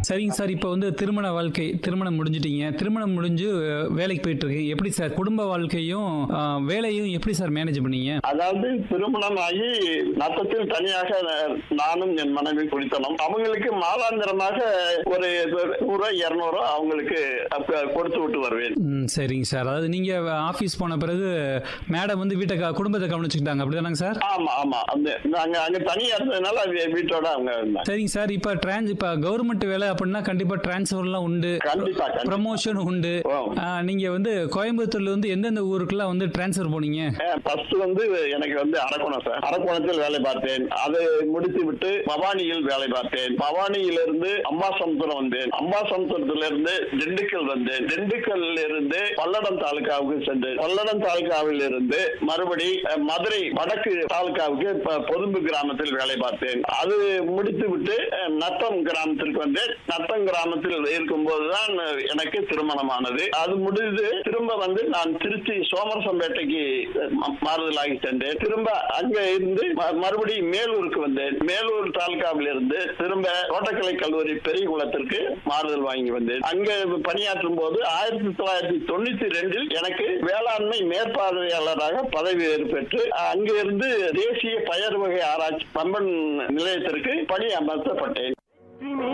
சரிங்க சார் இப்போ வந்து திருமண வாழ்க்கை திருமணம் முடிஞ்சிட்டீங்க திருமணம் முடிஞ்சு அஹ், வேலைக்கு போயிட்டு இருக்கீங்க எப்படி சார் குடும்ப வாழ்க்கையும் அஹ், வேலையும் எப்படி சார் மேனேஜ் பண்ணீங்க அதாவது திருமணம் ஆகி நத்தத்தில் தனியாக நானும் என் மனைவி குடித்தனம் அவங்களுக்கு மாதாந்திரமாக ஒரு நூறு இருநூறு அவங்களுக்கு அப்ப கொடுத்து விட்டு வருவேன் ம், சரிங்க சார் அதாவது நீங்க ஆபீஸ் போன பிறகு மேடம் வந்து வீட்டை க- குடும்பத்தை கவனிச்சுக்கிட்டாங்க அப்படிதானங்க சார் ஆமா ஆமா அந்த நாங்க அங்க தனியா இருந்ததுனால வீ- வீட்டோட அவங்க இருந்தாங்க சரிங்க சார் இப்போ டிரான்ஸ் இப்போ கவர்மெண்ட் வேலை அப்படின்னா கண்டிப்பா டிரான்ஸ்ஃபர்லாம் உண்டு கண்டிப்பா கண்டிப்பா ப்ரமோஷன் உண்டு ஓ. ஆ, நீங்க வந்து கோயம்புத்தூர்ல வந்து எந்தெந்த ஊருக்குலாம் வந்து டிரான்ஸ்ஃபர் போனீங்க ஃபர்ஸ்ட் வந்து எனக்கு வந்து அரக்கோணம் சார் அரக்கோணத்தில் வேலை பார்த்தேன் அதை முடித்து விட்டு பவானியில் வேலை பார்த்தேன் பவானியிலிருந்து அம்பாசமுத்திரம் வந்தேன் அம்பாசமுத்திரத்துல இருந்து திண்டுக்கல் வந்தேன் திண்டுக்கல்ல இருந்து பல்லடம் தாலுகாவுக்கு சென்றேன் பல்லடம் தாலுகாவில் இருந்து மறுபடி அஹ், மதுரை வடக்கு தாலுகாவுக்கு ப- பொதும்பு கிராமத்தில் வேலை பார்த்தேன் அது முடித்து விட்டு அஹ், நத்தம் கிராமத்திற்கு வந்தேன் நத்தம் கிராமத்தில் இருக்கும்போதுதான் எனக்கு திருமணமானது அது முடிந்து திரும்ப வந்து நான் திருச்சி சோமரசம்பேட்டைக்கு ம- மாறுதலாகி சென்றேன் திரும்ப அங்க இருந்து ம- மறுபடியும் மேலூருக்கு வந்தேன் மேலூர் தாலுகாவில் இருந்து திரும்ப தோட்டக்கலை கல்லூரி பெரியகுளத்திற்கு மாறுதல் வாங்கி வந்தேன் அங்க பணியாற்றும் போது ஆயிரத்தி தொள்ளாயிரத்தி தொண்ணூத்தி ரெண்டில் எனக்கு வேளாண்மை மேற்பார்வையாளராக பதவி பெற்று அங்கிருந்து தேசிய பயர் வகை ஆராய்ச்சி பம்பன் நிலையத்திற்கு பணி அமர்த்தப்பட்டேன்